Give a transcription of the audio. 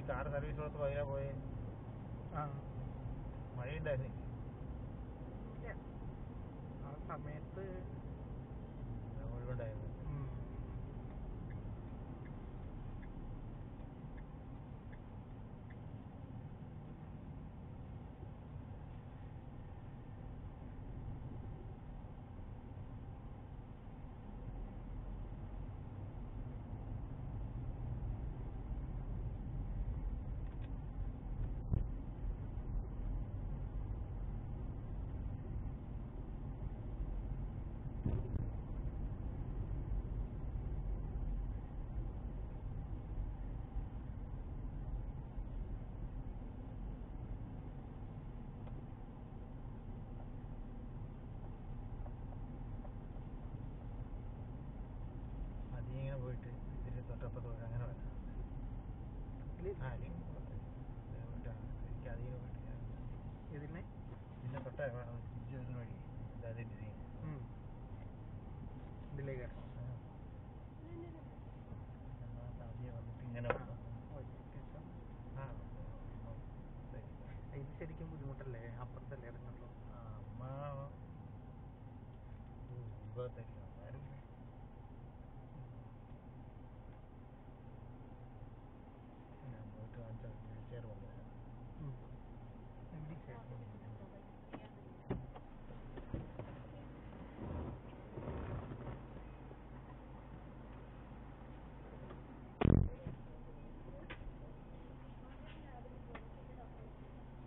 Car service കൊടുത്ത് പതിനെ പോയി ആ മഴയുണ്ടായിരുന്നു ഇല്ല. ആ സമയത്ത് ഒഴിവുണ്ടായിരുന്നു ഉം. അധികം ഇങ്ങനെ പോയിട്ട് ഇതിന് തൊട്ടപ്പുറത്ത് പോയിട്ട് അങ്ങനെ വരാം ഇതില് ആ അല്ലെങ്കിൽ പോയിട്ടാണ് എനിക്ക് അധികം പോയിട്ട് ഞാൻ ഇതിനെ പിന്നെ തൊട്ട തിരിച്ചു വരുന്ന വഴി അതായത്